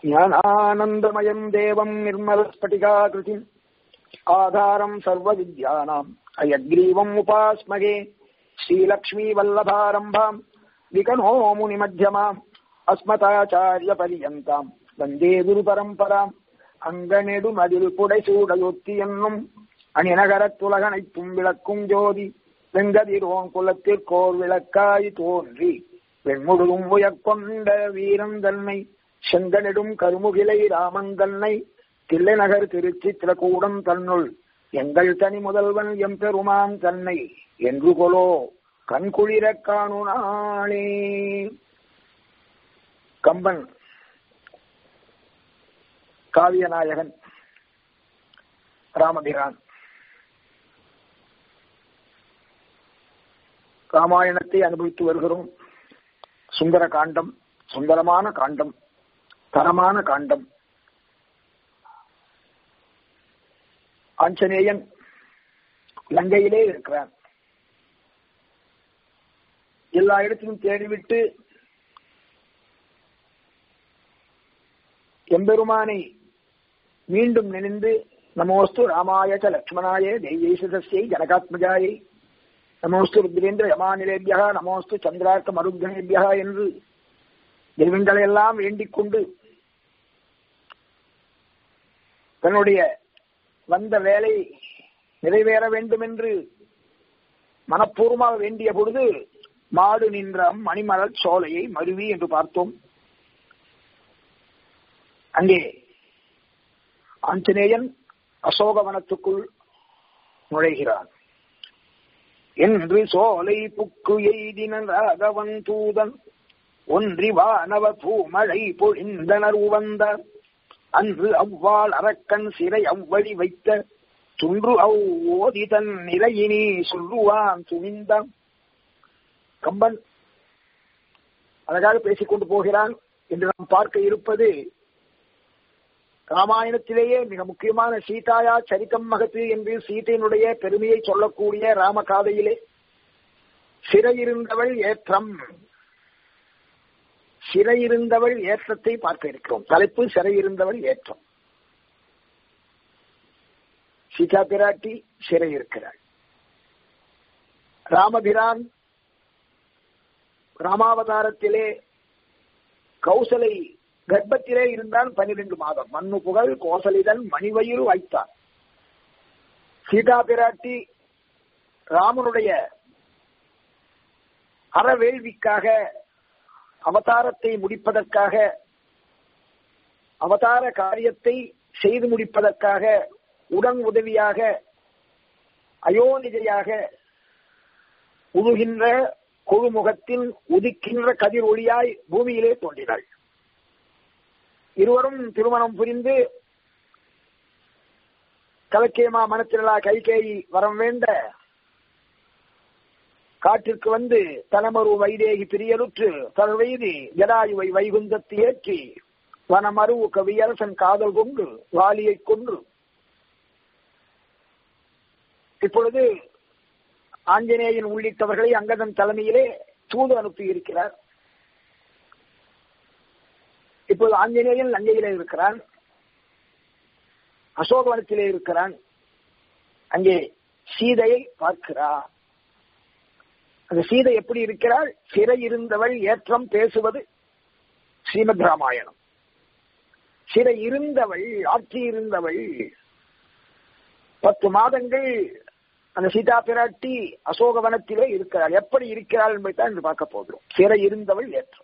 ஞானானந்தமயம் தேவம் நிர்மலஸ்பட்டிகாகிருதிம் ஆதாரம் சர்வவித்யானாம் அயக்ரீவம் உபாஸ்மகே ஸ்ரீலக்ஷ்மீ வல்லபாரம்பாம் விகனோ முனிமத்தியமாம் அஸ்மதாச்சாரிய பரியந்தாம் வந்தே குரு பரம்பராம் அங்கநெடு மதில் புடைசூடையொத்தி என்னும் அணிநகரத்துலகனைத்தும் விளக்கும் ஜோதி வெங்கதிரோன் குலத்திற்கோர் விளக்காய் தோன்றி வெண்முழுதும் உயக்கொண்ட வீரன் தன்னை செங்கனிடும் கருமுகிலை ராமன் தன்னை தில்லைநகர் திருச்சித்திரகூடம் தன்னுள் எங்கள் தனி முதல்வன் எம்பெருமான் தன்னை என்று கொலோ கண்குளிரக் காணு நாளே கம்பன் காவியநாயகன் ராமபிரான் ராமாயணத்தை அனுபவித்து வருகிறோம் சுந்தர காண்டம் சுந்தரமான காண்டம் தரமான காண்டம் ஆஞ்சநேயன் லங்கையிலே இருக்கிறான் எல்லா இடத்திலும் தேடிவிட்டு எம்பெருமானை மீண்டும் நினைந்து நமோஸ்து ராமாயச்ச லக்ஷ்மணாய தெய்வீசதஸ்யை ஜனகாத்மஜாயை நமோஸ்து ருத்ரேந்திர யமானிலேபியா நமோஸ்து சந்திரார்க்க மருத்கணேபியா என்று தெய்வங்களை எல்லாம் வேண்டிக் கொண்டு தன்னுடைய வந்த வேலை நிறைவேற வேண்டும் என்று மனப்பூர்வமாக வேண்டிய பொழுது மாடு நின்ற மணிமலர் சோலையை மருவி என்று பார்த்தோம் அங்கே ஆஞ்சநேயன் அசோகவனத்துக்குள் நுழைகிறான் என்று சோலை புக்கு எய்தினன் ராகவன் தூதன் ஒன்றி வானவ பூமழை பொழிந்தனர் உவந்த அன்று அவ்வாள் அரக்கன் சிறை அவ்வழி வைத்த துன்று அவ் ஓதி தன் நிலையினி சொல்லுவான் துணிந்தான் கம்பன் அழகாக பேசிக்கொண்டு போகிறான் என்று நாம் பார்க்க இருப்பது ராமாயணத்திலேயே மிக முக்கியமான சீதாயா சரித்தம் மகத்து என்று சீதையினுடைய பெருமையை சொல்லக்கூடிய ராமகாதையிலே சிறையிருந்தவள் ஏற்றம் சிறையிருந்தவள் ஏற்றத்தை பார்க்க இருக்கிறோம் தலைப்பு சிறையிருந்தவள் ஏற்றம் சீதா பிராட்டி சிறை இருக்கிறாள் ராமபிரான் ராமாவதாரத்திலே கௌசலை கர்ப்பத்திலே இருந்தான் பனிரெண்டு மாதம் மண்ணு புகழ் கோசலிதன் மணிவயிறு வைத்தார் சீதா பிராட்டி ராமனுடைய அறவேள்விக்காக அவதாரத்தை முடிப்பதற்காக அவதார காரியத்தை செய்து முடிப்பதற்காக உடன் உதவியாக அயோனிதையாக உழுகின்ற கொழுமுகத்தில் உதிக்கின்ற கதிர் ஒளியாய் பூமியிலே தோன்றினாள் இருவரும் திருமணம் புரிந்து கலக்கேமா மனத்திரலா கைகேயி வரம் வேண்ட காட்டிற்கு வந்து தனமரு வைதேகி பிரியலுற்று தல்வெய்தி ஜடாயுவை வைகுந்தத்து ஏற்றி வனமரு கவியரசன் காதல் கொண்டு வாலியை கொன்று இப்பொழுது ஆஞ்சநேயன் உள்ளிட்டவர்களை அங்கதன் தலைமையிலே தூது அனுப்பி இருக்கிறார் இப்போது ஆஞ்சநேயன் லங்கையிலே இருக்கிறான் அசோகவனத்திலே இருக்கிறான் அங்கே சீதையை பார்க்கிறார் அந்த சீதை எப்படி இருக்கிறாள் சிறை இருந்தவள் ஏற்றம் பேசுவது ஸ்ரீமத் ராமாயணம் சிறை இருந்தவள் ஆட்சி இருந்தவள் பத்து மாதங்கள் அந்த சீதா பிராட்டி அசோகவனத்திலே இருக்கிறாள் எப்படி இருக்கிறாள் என்பதைத்தான் இன்று பார்க்க போகிறோம் சிறை இருந்தவள் ஏற்றம்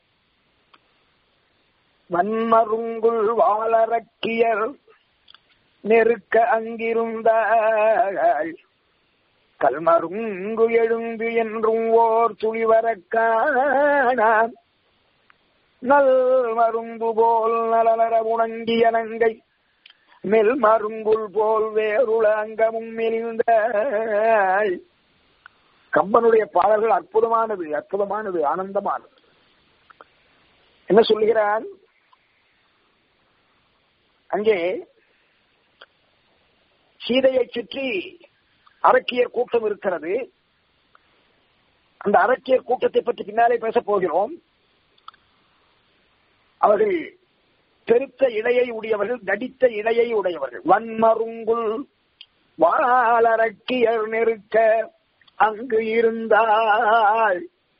வன்மருங்குள் வாழறக்கியர் நெருக்க அங்கிருந்தாள் கல்மருங்கு எழுந்து என்றும் ஓர் துளிவரக்கானான் நல் மருந்து போல் நலனர உணங்கிய நங்கை மெல் மருங்குள் போல் வேறுள அங்கமும் மெலிந்த கம்பனுடைய பாடல்கள் அற்புதமானது அற்புதமானது ஆனந்தமானது என்ன சொல்லுகிறான் அங்கே சீதையை சுற்றி அரக்கியர் கூட்டம் இருக்கிறது அந்த அரக்கியர் கூட்டத்தை பற்றி பின்னாலே பேசப் போகிறோம் அவர்கள் பெருத்த இடையை உடையவர்கள் தடித்த இடையை உடையவர்கள் வன்மருங்குள் வாழறக்கியர் நெருக்க அங்கு இருந்தாள்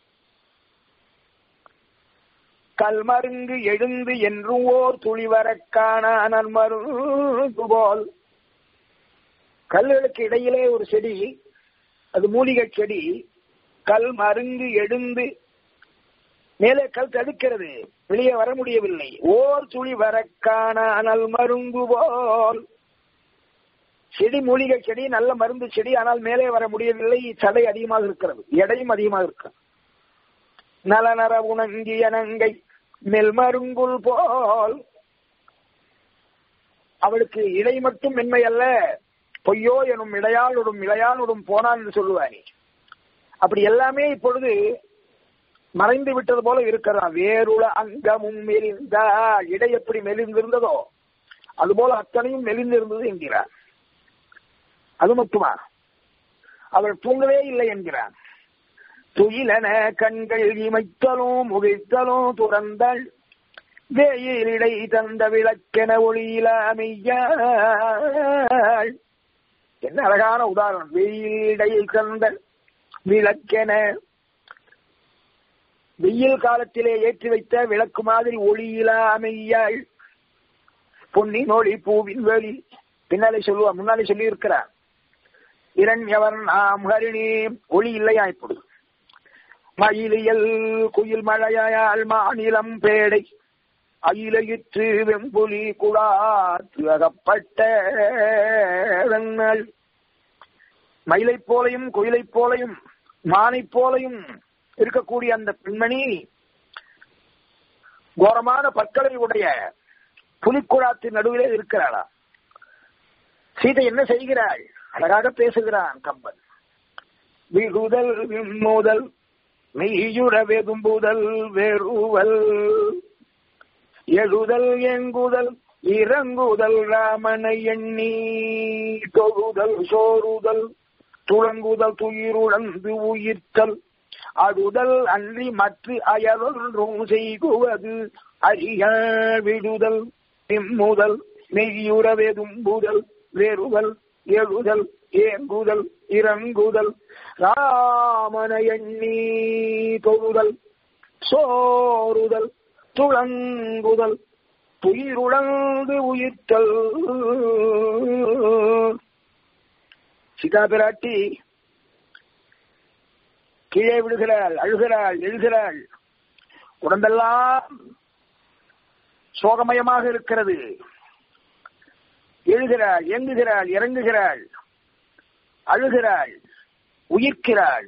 கல்மருங்கு எழுந்து என்றும் ஓர் துளிவரக் காணான் மருந்து போல் கல்லுகளுக்கு இடையிலே ஒரு செடி அது மூலிகை செடி கல் மருங்கு எழுந்து மேலே கல் தடுக்கிறது வெளியே வர முடியவில்லை ஓர் துளி வரக்கான அனல் மருங்கு போல் செடி மூலிகை செடி நல்ல மருந்து செடி ஆனால் மேலே வர முடியவில்லை சடை அதிகமாக இருக்கிறது எடையும் அதிகமாக இருக்கிறது நலநர உணங்கிய நங்கை மெல்மருங்குல் போல் அவளுக்கு இடை மட்டும் மென்மை அல்ல பொய்யோ எனும் இடையாளுடும் இளையாளுடும் போனான் என்று சொல்லுவாரே அப்படி எல்லாமே இப்பொழுது மறைந்து விட்டது போல இருக்கிறதா வேறுள அங்கமும் மெலிந்தா இடை எப்படி மெலிந்திருந்ததோ அதுபோல அத்தனையும் மெலிந்திருந்தது என்கிறார் அது மட்டுமா அவள் தூங்கவே இல்லை என்கிறார் துயிலன கண்கள் இமைத்தலும் முகிழ்த்தலும் துறந்தாள் வேயிலிடை தந்த விளக்கென ஒளியிலாமையாள் என்ன அழகான உதாரணம் வெயிலிடை தந்த விளக்கென வெயில் காலத்திலே ஏற்றி வைத்த விளக்கு மாதிரி ஒளியிலாமையாள் பொன்னின் ஒளி பூவின் வெளி பின்னாலே சொல்லுவா முன்னாலே சொல்லி இருக்கிறார் இரண்யவன் நாம் ஹரிணி ஒளி இல்லையா இப்பொழுது மயிலியல் குயில் மழையால் மாநிலம் பேடை அயிலையிற்று வெம்புலி குடாத்து அகப்பட்ட மயிலை போலையும் குயிலை போலையும் மானை போலையும் இருக்கக்கூடிய அந்த பெண்மணி கோரமான பற்களை உடைய புலிக்குழாத்தின் நடுவிலே இருக்கிறாளா சீதை என்ன செய்கிறாள் அழகாக பேசுகிறான் கம்பன் விகுதல் விம்முதல் மெய்யுற வெதும்புதல் வெறுவல் எழுதல் எங்குதல் இறங்குதல் ராமனை எண்ணி தொழுதல் சோறுதல் துளங்குதல் துயிருழந்து உயிர்த்தல் அழுதல் அன்றி மற்ற அயலொன்றும் செய்குவது அறிய விடுதல் இம்முதல் மெய்யுற வெதும்புதல் வெறுதல் எழுதல் ஏங்குதல் இறங்குதல் ராமன எண்ணி தொழுதல் சோறுதல் துளங்குதல் துயிருழந்து உயிர்த்தல் சீதா பிராட்டி கீழே விடுகிறாள் அழுகிறாள் எழுகிறாள் உடம்பெல்லாம் சோகமயமாக இருக்கிறது எழுகிறாள் இயங்குகிறாள் இறங்குகிறாள் அழுகிறாள் உயிர்க்கிறாள்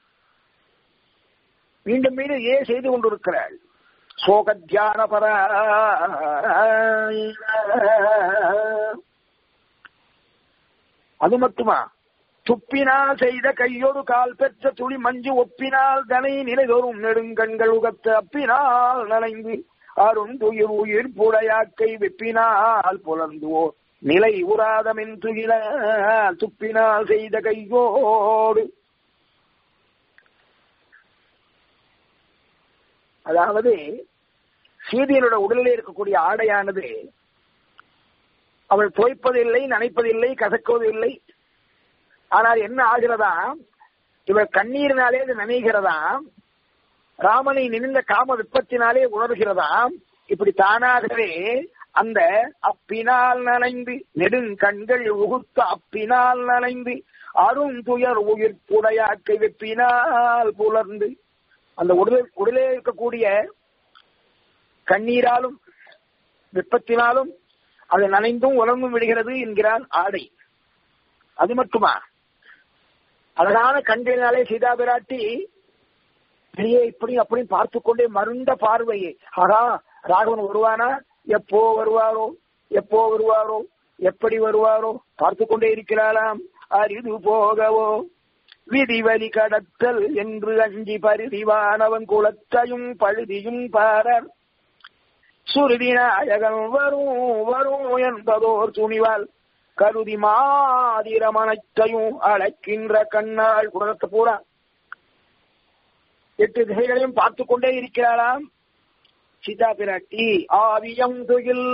மீண்டும் மீண்டும் ஏ செய்து கொண்டிருக்கிறாள் சோக தியான பர அது மட்டுமா துப்பினால் செய்த கையோடு கால் பெற்ற துளி மஞ்சு ஒப்பினால் தனை நிலைதோறும் நெடுங்கண்கள் உகத்த அப்பினால் நனைந்து அருண் துயிர் உயிர் புடையாக்கை வெப்பினால் புலந்துவோர் நிலை உராதமென் துகில துப்பினால் செய்த கையோடு அதாவது சீதையனோட உடலிலே இருக்கக்கூடிய ஆடையானது அவள் துவைப்பதில்லை நனைப்பதில்லை கசக்குவதில்லை ஆனால் என்ன ஆகிறதா இவள் கண்ணீரினாலே அது நனைகிறதாம் ராமனை நினைந்த காம விப்பத்தினாலே உணர்கிறதாம் இப்படி தானாகவே அந்த அப்பினால் நனைந்து நெடுங்கண்கள் உகுத்த அப்பினால் நனைந்து அரும் துயர் உயிர் புடையாக்கை வெப்பினால் புலர்ந்து அந்த உடல் உடலே இருக்கக்கூடிய கண்ணீராலும் வெப்பத்தினாலும் அது நனைந்தும் உலர்ந்தும் விடுகிறது என்கிறான் ஆடை அது மட்டுமா அழகான கண்களினாலே சீதா பிராட்டி வெளியே இப்படி அப்படி பார்த்து கொண்டே மருந்த பார்வையை ஆகா ராகவன் வருவானா எப்போ வருவாரோ எப்போ வருவாரோ எப்படி வருவாரோ பார்த்து கொண்டே இருக்கிறாளாம் அரிது போகவோ விதிவலி கடத்தல் என்று அஞ்சி பருதிவானவன் குலத்தையும் பழுதியும் பாரர் சுருதி நாயகன் வரும் வரும் என்பதோர் துணிவால் கருதி மாதிரம் அனைத்தையும் அழைக்கின்ற கண்ணால் குடத்தை பூரா எட்டு திசைகளையும் பார்த்து கொண்டே இருக்கிறாராம் சீதா பிராட்டி ஆவியம் துகில்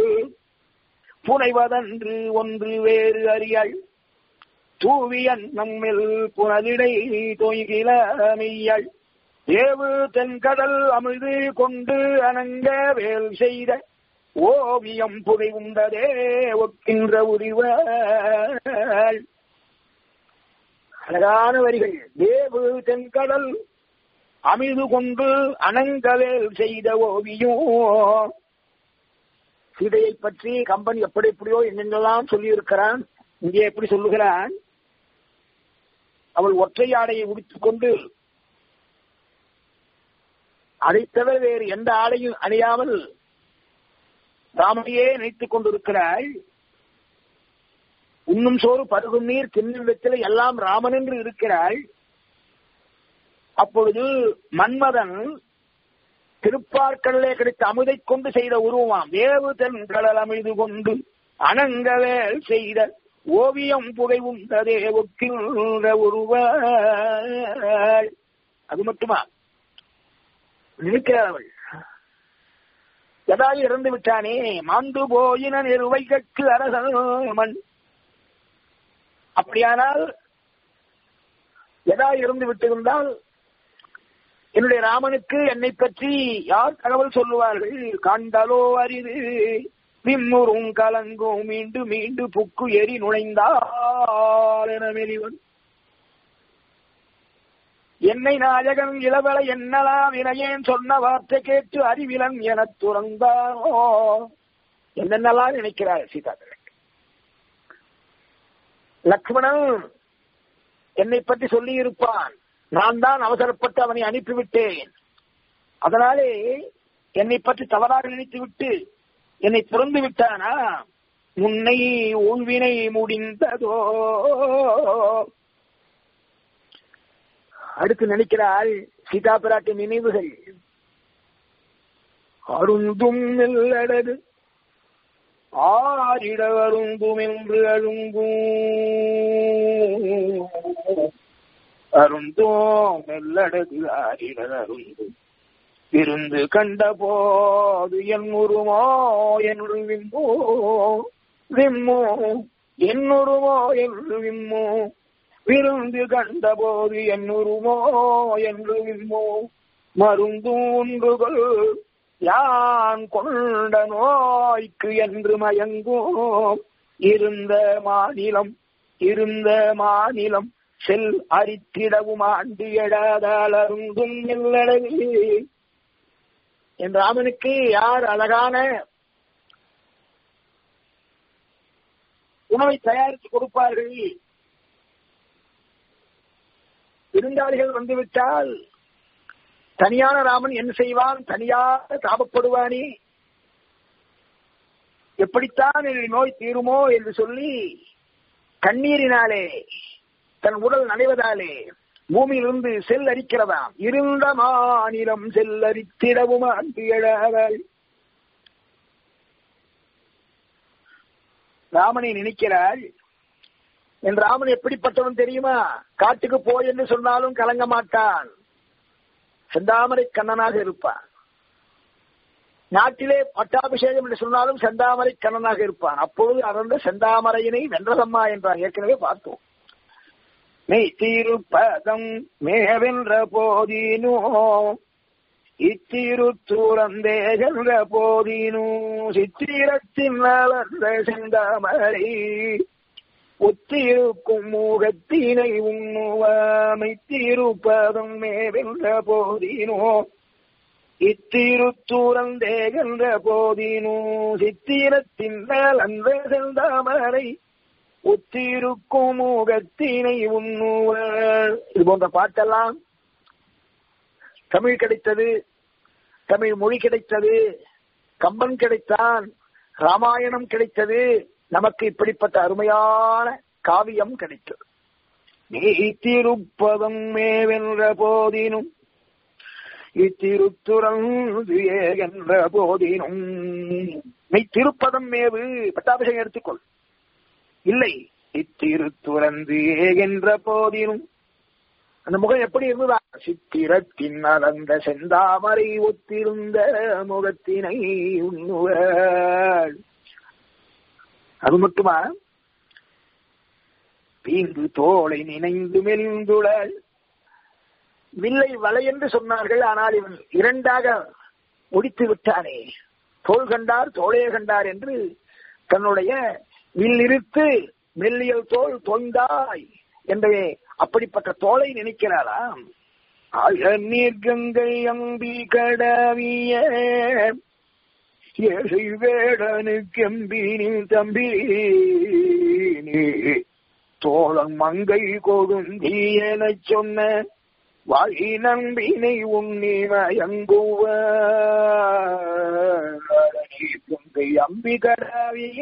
புனைவதன்று ஒன்று வேறு அறியாள் தூவியன் நம்மில் புனலிடை தொய்கில மெய்யாள் ஏவு தென்கடல் அமிழ்து கொண்டு அணங்க வேல் செய்த ஓவியம் புதை உண்டதே ஒக்கின்ற உரிவாள் அழகான வரிகள் தேவு தென்கடல் அமிழ்து கொண்டு அணங்கவேல் செய்த ஓவியம் சீதையை பற்றி கம்பன் எப்படி எப்படியோ என்னென்னலாம் சொல்லியிருக்கிறான் இங்கே எப்படி சொல்லுகிறான் அவள் ஒற்றை ஆடையை உடுத்திக் கொண்டு அதை தவிர வேறு எந்த ஆடையும் அணியாமல் ராமனையே நினைத்துக் கொண்டிருக்கிறாள் உண்ணும் சோறு பருகும் நீர் தின்னும் வெற்றிலை எல்லாம் ராமன் என்று இருக்கிறாள் அப்பொழுது மன்மதன் திருப்பார்கடலே கிடைத்த அமுதை கொண்டு செய்த உருவமாம் வேவு தென் கடல் அமைது கொண்டு அனங்கவேல் செய்த ஓவியம் புகை உண்டதே ஒக்கின்ற உருவாள் அது மட்டுமா நினைக்கிறாள் அவள் எதாய் இறந்து விட்டானே மாண்டு போயின நிறுவைக்கு அரசன் மண் அப்படியானால் எதா இருந்து விட்டிருந்தால் என்னுடைய ராமனுக்கு என்னை பற்றி யார் தகவல் சொல்லுவார்கள் காண்டலோ அரிது விம்முறும் கலங்கும் மீண்டு மீண்டு புக்கு எரி நுழைந்தார் என மெலிவன் என்னை நாயகன் இளவலை என்னலாம் வினையேன் சொன்ன வார்த்தை கேட்டு அறிவிலன் எனத் துறந்தானோ என்னென்னலாம் நினைக்கிறார் சீதா லக்ஷ்மணன் என்னை பற்றி சொல்லி இருப்பான் நான் தான் அவசரப்பட்டு அவனை அனுப்பிவிட்டேன் அதனாலே என்னை பற்றி தவறாக நினைத்து விட்டு என்னை திறந்து விட்டானா முன்னை ஊழ்வினை முடிந்ததோ அடுத்து நினைக்கிறாள் சீதா பிராட்டி நினைவுகள் அருந்தும் மெல்லடது ஆரிட அருந்தும் என்று அழுங்கும் அருந்தோம் மெல்லடது ஆரிட அருந்தும் இருந்து கண்ட போது என் உருமோ என்று விம்மோ விம்மோ என்னுருமோ என்று விம்மோ விருந்து கண்ட போது என்னுருமோ என்று விம்மோ மருந்தும் ஒன்றுகள் யான் கொண்ட நோய்க்கு என்று மயங்கும் இருந்த மாநிலம் இருந்த மாநிலம் செல் அரித்திடவும் ஆண்டு எழாதால் அருந்தும் இல்லடவி என் ராமனுக்கு யார் அழகான உணவை தயாரித்து கொடுப்பார்கள் விருந்தாளிகள் வந்துவிட்டால் தனியான ராமன் என்ன செய்வான் தனியாக தாபப்படுவானே எப்படித்தான் என்னுடைய நோய் தீருமோ என்று சொல்லி கண்ணீரினாலே தன் உடல் நனைவதாலே பூமியிலிருந்து செல் அரிக்கிறதாம் இருந்த மாநிலம் செல்லரித்திடவும் அன்பியழாவாள் ராமனை நினைக்கிறாள் என் ராமன் எப்படிப்பட்டவன் தெரியுமா காட்டுக்கு போய் என்று சொன்னாலும் கலங்க மாட்டான் செந்தாமரை கண்ணனாக இருப்பான் நாட்டிலே பட்டாபிஷேகம் என்று சொன்னாலும் செந்தாமரை கண்ணனாக இருப்பான் அப்பொழுது அடர்ந்த செந்தாமரையினை வென்றதம்மா என்றார் ஏற்கனவே பார்த்தோம் மெய் தீருப்பதம் மேவென்ற போதினோ இத்திருத்தூரந்தேகன்ற போதினோ சித்திரத்தின் வளர்ந்த செந்தாமரை ஒத்திருக்கும் மூகத்தினை உண்ணுவாமை திருப்பதம் மேவென்ற போதினோ இத்திருத்தூரந்தேகன்ற போதினோ சித்திரத்தின் அந்த செந்தாமரை ஒத்திருக்கும் முகத்தினை உண்ணுவாள் இது போன்ற பாட்டெல்லாம் தமிழ் கிடைத்தது தமிழ் மொழி கிடைத்தது கம்பன் கிடைத்தான் ராமாயணம் கிடைத்தது நமக்கு இப்படிப்பட்ட அருமையான காவியம் கிடைத்தது நீ திருப்பதம் மேவென்ற போதினும் இத்திருத்துறந்து என்ற போதினும் நீ திருப்பதம் மேவு பட்டாபிஷேகம் எடுத்துக்கொள் இல்லை இத்திருத்துறந்து என்ற போதினும் அந்த முகம் எப்படி இருந்ததா சித்திரத்தின் அலந்த செந்தாமரை ஒத்திருந்த முகத்தினை உண்ணுவாள் அது மட்டுமா பீந்து தோளை நினைந்து மெலிந்துளாள் வில்லை வலை என்று சொன்னார்கள் ஆனால் இவன் இரண்டாக முடித்து விட்டானே தோல் கண்டார் தோளே கண்டார் என்று தன்னுடைய வில்லிருத்து மெல்லியல் தோல் தோய்ந்தாய் என்று அப்படிப்பட்ட தோலை நினைக்கிறாளாம் நீர் கங்கை அம்பி கடவிய ஏழை வேடனுக்கு எம்பினி தம்பி நீ தோழன் மங்கை கொடுந்தி எனச் சொன்ன வாழி நம்பினை உண்ணி மயங்குவ கங்கை அம்பி கடவிய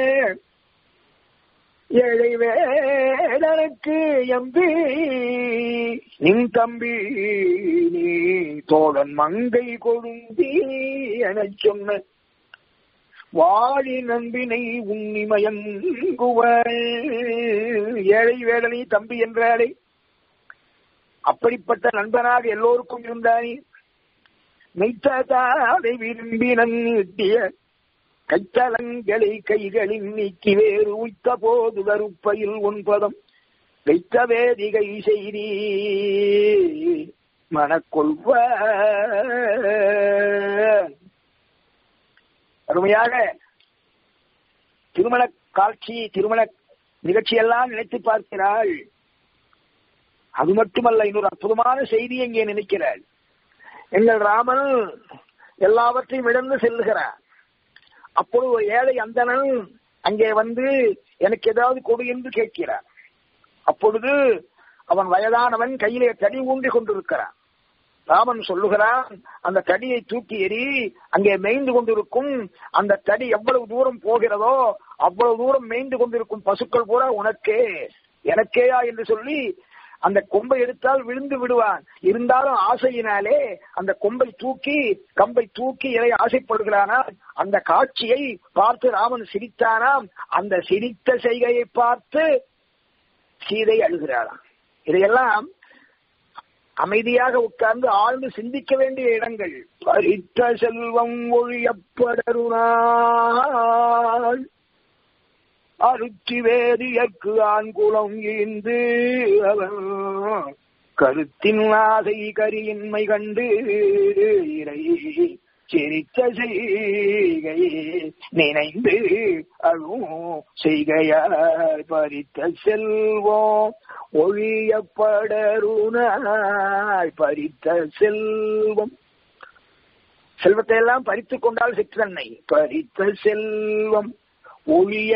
ஏழை வேடனுக்கு எம்பி நின் தம்பி நீ தோழன் மங்கை கொழுந்தி எனச் சொன்ன வாழி நம்பினை உன்னிமயங்குவள் ஏழை வேடனை தம்பி என்றாலே அப்படிப்பட்ட நண்பனாக எல்லோருக்கும் இருந்தானே மெய்த்தாதை விரும்பி நீட்டிய கைத்தலங்களை கைகளில் நீக்கி வேறு உய்த்த போது கருப்பையில் ஒன்பதம் வைத்த வேதிகை செய்தி மனக்கொள்வ அருமையாக திருமண காட்சி திருமண நிகழ்ச்சியெல்லாம் நினைத்து பார்க்கிறாள் அது மட்டுமல்ல இன்னொரு அற்புதமான செய்தி இங்கே நினைக்கிறாள் எங்கள் ராமன் எல்லாவற்றையும் இழந்து செல்லுகிறார் அப்பொழுது ஒரு ஏழை அந்தணன் அங்கே வந்து எனக்கு ஏதாவது கொடு என்று கேட்கிறார் அப்பொழுது அவன் வயதானவன் கையிலே தடி ஊன்றி கொண்டிருக்கிறான் ராமன் சொல்லுகிறான் அந்த தடியை தூக்கி எறி அங்கே மேய்ந்து கொண்டிருக்கும் அந்த தடி எவ்வளவு தூரம் போகிறதோ அவ்வளவு தூரம் மேய்ந்து கொண்டிருக்கும் பசுக்கள் கூட உனக்கே எனக்கேயா என்று சொல்லி அந்த கொம்பை எடுத்தால் விழுந்து விடுவான் இருந்தாலும் ஆசையினாலே அந்த கொம்பை தூக்கி கம்பை தூக்கி இதை ஆசைப்படுகிறானால் அந்த காட்சியை பார்த்து ராமன் சிரித்தானாம் அந்த சிரித்த செய்கையை பார்த்து சீதை அழுகிறாளாம் இதையெல்லாம் அமைதியாக உட்கார்ந்து ஆழ்ந்து சிந்திக்க வேண்டிய இடங்கள் பறித்த செல்வம் ஒழியப்படருனாள் அருச்சி வேதியற்கு ஆண்குளம் ஈந்து அவன் கருத்தின் ஆசை கரியின்மை கண்டு இறை சிரித்த செய்கை நினைந்து அழும் செய்கையார் பறித்த செல்வோம் ஒழியப்படருனாய் பறித்த செல்வம் செல்வத்தை எல்லாம் பறித்துக் கொண்டால் சிற்றன்னை பறித்த செல்வம் ஒழிய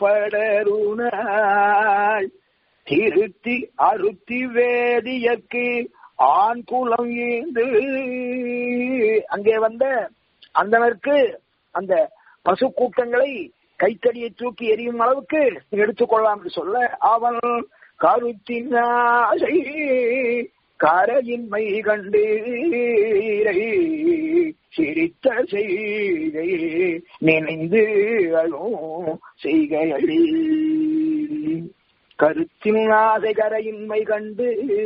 படருனாள் திருத்தி அறுத்தி வேதியற்கு ஆண் குலம் ஈந்து அங்கே வந்த அந்தனருக்கு அந்த பசு கூட்டங்களை கைத்தடியை தூக்கி எரியும் அளவுக்கு எடுத்துக்கொள்ளலாம் என்று சொல்ல அவன் கருத்தின் ஆசை கரையின்மை கண்டு சிரித்த செய்கை நினைந்து அழும் செய்கைகளி கருத்தின் ஆசை கரையின்மை கண்டு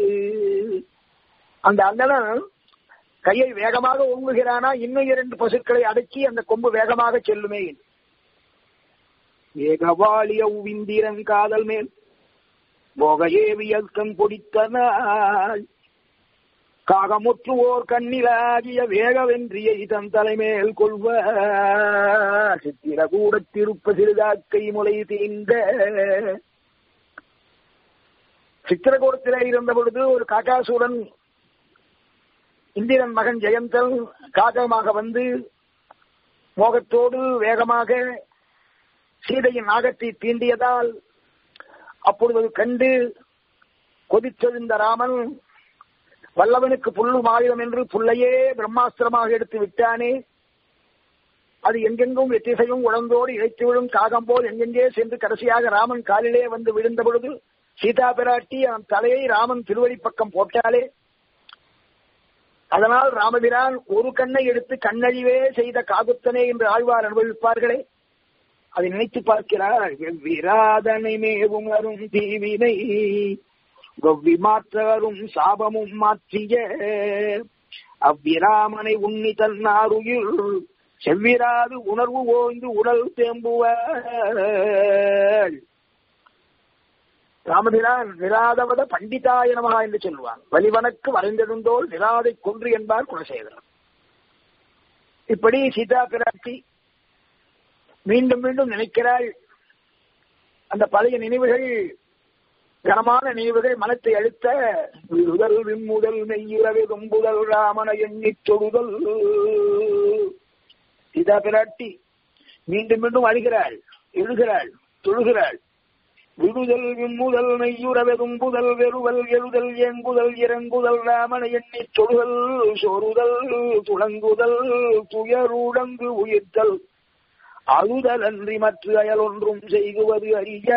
அந்த அண்ணன் கையை வேகமாக ஓங்குகிறானா இன்னும் இரண்டு பசுக்களை அடக்கி அந்த கொம்பு வேகமாக செல்லுமே வேகவாளிய உவிந்திரன் காதல் மேல் போகையேவியக்கம் பொடித்தனாள் காகமுற்றுவோர் கண்ணிலாகிய வேகவென்றியை தன் தலைமேல் கொள்வ சித்திர கூட திருப்ப சிறுதாக்கை முளை தீந்த சித்திரகூடத்திலே இருந்த பொழுது ஒரு காக்காசூரன் இந்திரன் மகன் ஜெயந்தன் காகமாக வந்து மோகத்தோடு வேகமாக சீதையின் நாகத்தை தீண்டியதால் அப்பொழுது கண்டு கொதித்தெழுந்த ராமன் வல்லவனுக்கு புல்லு மாயுதம் என்று புல்லையே பிரம்மாஸ்திரமாக எடுத்து விட்டானே அது எங்கெங்கும் எத்திசையும் உடந்தோடு இழைத்து விழும் காகம் போல் எங்கெங்கே சென்று கடைசியாக ராமன் காலிலே வந்து விழுந்த பொழுது சீதா பிராட்டி அவன் தலையை ராமன் திருவடி பக்கம் போட்டாலே அதனால் ராமபிரான் ஒரு கண்ணை எடுத்து கண்ணழிவே செய்த காகுத்தனே என்று ஆழ்வார் அனுபவிப்பார்களே அதை நினைத்து பார்க்கிறார் விராதனை மேவும் அரும் தீவினை கொவ்வி மாற்றரும் சாபமும் மாற்றிய அவ்விராமனை உண்ணி தன்னாருயிர் செவ்விராது உணர்வு ஓய்ந்து உடல் தேம்புவாள் ராமபிரான் நிராதவத பண்டிதாயனமகா என்று சொல்லுவான் வலிவனக்கு வரைந்தெழுந்தோல் நிராதை கொன்று என்பார் குலசேகரன் இப்படி சீதா பிராட்டி மீண்டும் மீண்டும் நினைக்கிறாள் அந்த பழைய நினைவுகள் கனமான நினைவுகள் மனத்தை அழுத்த விழுதல் விம்முதல் மெய்யுறவே ரொம்புதல் ராமன எண்ணித் தொழுதல் சீதா பிராட்டி மீண்டும் மீண்டும் அழுகிறாள் எழுகிறாள் தொழுகிறாள் விடுதல் விம்முதல் மெய்யுறவே தும்புதல் வெறுவல் எழுதல் ஏங்குதல் இறங்குதல் ராமன எண்ணித் தொழுதல் சொருதல் துளங்குதல் துயருடங்கு உயிர்த்தல் அழுதல் அன்றி மற்ற அயல் ஒன்றும் செய்குவது அறிய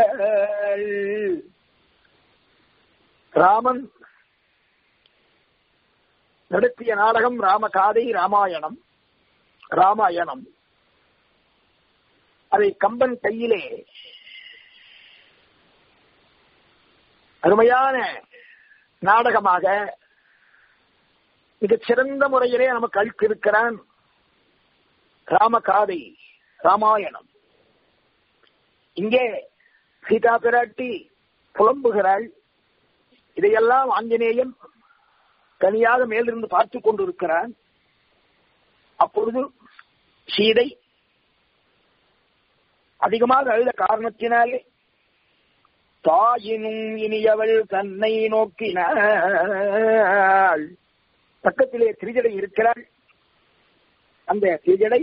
ராமன் நடத்திய நாடகம் ராமகாதை ராமாயணம் ராமாயணம் அதை கம்பன் கையிலே அருமையான நாடகமாக மிகச் சிறந்த முறையிலே நமக்கு அளித்திருக்கிறான் ராமகாதை ராமாயணம் இங்கே சீதா பிராட்டி புலம்புகிறாள் இதையெல்லாம் ஆஞ்சநேயன் தனியாக மேலிருந்து பார்த்துக் கொண்டிருக்கிறான் அப்பொழுது சீதை அதிகமாக அழுத காரணத்தினாலே தாயினும் இனியவள் தன்னை நோக்கினாள் பக்கத்திலே திரிஜடை இருக்கிறாள் அந்த திரிஜடை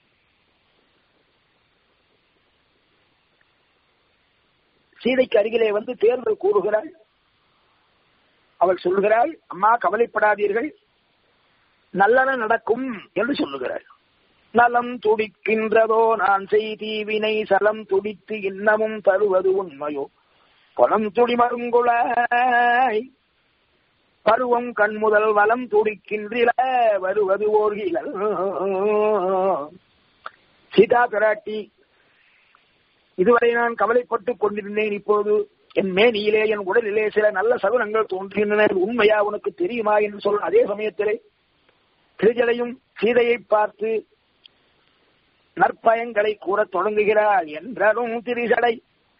சீதைக்கு அருகிலே வந்து தேர்தல் கூறுகிறாள் அவள் சொல்லுகிறாள் அம்மா கவலைப்படாதீர்கள் நல்லன நடக்கும் என்று சொல்லுகிறாள் நலம் துடிக்கின்றதோ நான் செய்தீவினை சலம் துடித்து இன்னமும் தருவது உண்மையோ குளம் துடி மருங்குளாய் பருவம் கண்முதல் வலம் துடிக்கின்றில வருவது ஓர்கிலல் சீதா பிராட்டி இதுவரை நான் கவலைப்பட்டுக் கொண்டிருந்தேன் இப்போது என் மேனியிலே என் உடலிலே சில நல்ல சகுனங்கள் தோன்றுகின்றன உண்மையா உனக்கு தெரியுமா என்று சொல்ல அதே சமயத்திலே திருஜலையும் சீதையை பார்த்து நற்பயங்களை கூறத் தொடங்குகிறாள் என்றரும் திரிசடை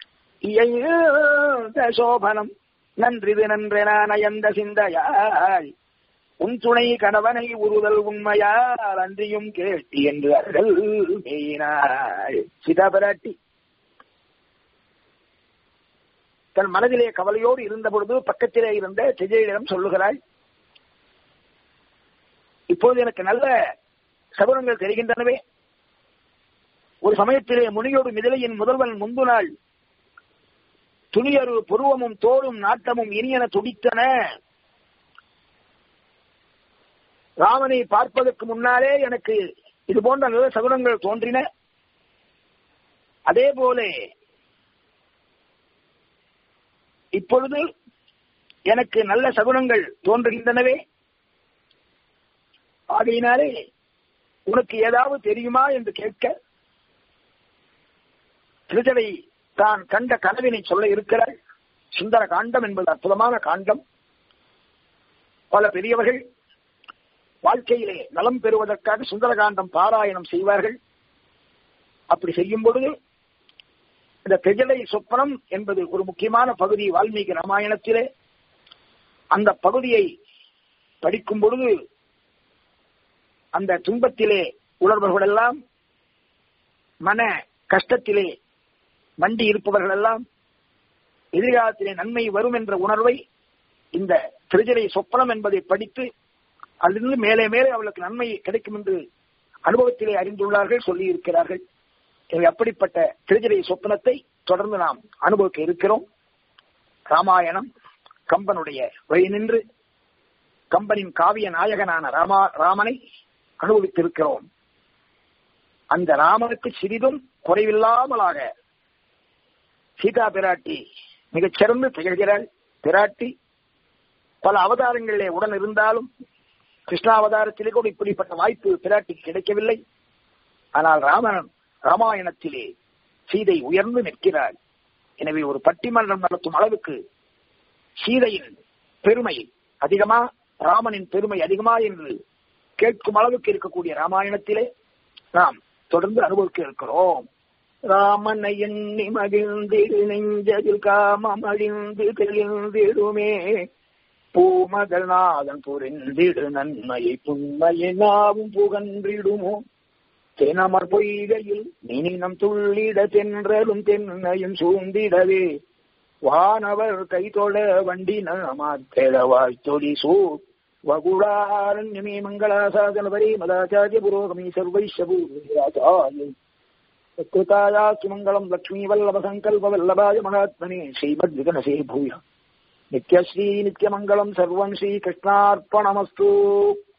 சோபனம் நன்றிது நன்றென நயந்த சிந்தையாய் உன் துணை கணவனை உருதல் உண்மையால் அன்றியும் கேட்டி என்று அருள் மேயினாள் சீதாபராட்டி தன் மனதிலே கவலையோடு இருந்த பொழுது பக்கத்திலே இருந்த திஜயிடம் சொல்லுகிறாள் இப்போது எனக்கு நல்ல சகுனங்கள் தெரிகின்றனவே ஒரு சமயத்திலே முனியோடு மிதிலையின் முதல்வன் முன்பு நாள் துணியரு புருவமும் தோளும் நாட்டமும் இனியன துடித்தன ராமனை பார்ப்பதற்கு முன்னாலே எனக்கு இது போன்ற நல்ல சகுனங்கள் தோன்றின அதே போல இப்பொழுது எனக்கு நல்ல சகுனங்கள் தோன்றுகின்றனவே ஆகையினாலே உனக்கு ஏதாவது தெரியுமா என்று கேட்க திருச்சடை தான் கண்ட கனவினை சொல்ல இருக்கிறாள் சுந்தர காண்டம் என்பது அற்புதமான காண்டம் பல பெரியவர்கள் வாழ்க்கையிலே நலம் பெறுவதற்காக சுந்தரகாண்டம் பாராயணம் செய்வார்கள் அப்படி செய்யும் பொழுது இந்த தெஜலை சொப்பனம் என்பது ஒரு முக்கியமான பகுதி வால்மீகி ராமாயணத்திலே அந்த பகுதியை படிக்கும் பொழுது அந்த துன்பத்திலே உணர்வர்கள் எல்லாம் மன கஷ்டத்திலே மண்டி இருப்பவர்கள் எல்லாம் எதிர்காலத்திலே நன்மை வரும் என்ற உணர்வை இந்த திருஜலை சொப்பனம் என்பதை படித்து அதிலிருந்து மேலே மேலே அவளுக்கு நன்மை கிடைக்கும் என்று அனுபவத்திலே அறிந்துள்ளார்கள் சொல்லி இருக்கிறார்கள் எனவே அப்படிப்பட்ட திருஜலை சொப்பனத்தை தொடர்ந்து நாம் அனுபவிக்க இருக்கிறோம் ராமாயணம் கம்பனுடைய வழி நின்று கம்பனின் காவிய நாயகனான ராமா ராமனை அனுபவித்திருக்கிறோம் அந்த ராமனுக்கு சிறிதும் குறைவில்லாமலாக சீதா பிராட்டி மிகச் சிறந்து திகழ்கிறாள் பிராட்டி பல அவதாரங்களிலே உடன் இருந்தாலும் கிருஷ்ணாவதாரத்திலே கூட இப்படிப்பட்ட வாய்ப்பு பிராட்டிக்கு கிடைக்கவில்லை ஆனால் ராமன் ராமாயணத்திலே சீதை உயர்ந்து நிற்கிறாள் எனவே ஒரு பட்டிமன்றம் நடத்தும் அளவுக்கு சீதையின் பெருமை அதிகமா ராமனின் பெருமை அதிகமா என்று கேட்கும் அளவுக்கு இருக்கக்கூடிய ராமாயணத்திலே நாம் தொடர்ந்து அனுபவிக்க இருக்கிறோம் ராமனை எண்ணி மகிழ்ந்திடு நெஞ்சதில் காமம் அழிந்து தெளிந்திடுமே பூமகள் நாதன் புரிந்திடு நன்மையை புண்மையை நாவும் புகன்றிடுமோ தெனமர் பொய்கையில் நினினம் துள்ளிட தென்றலும் தென்னையும் சூழ்ந்திடவே வானவர் கைதொழ வண்டினமாத்தெழவாய் தொடி சூர் வகுடாரண்யமே மங்களாசாதனவரே மதாச்சாரிய புரோகமி சர்வைஷபூராச்சாரிய சத்ருதாயாஸ்து மங்களம் லக்ஷ்மீ வல்லப சங்கல்ப வல்லபாய மகாத்மனே ஸ்ரீமத் விகனசே பூயா நித்யஸ்ரீ நித்யமங்கலம் சர்வம் ஸ்ரீ கிருஷ்ணார்ப்பணமஸ்து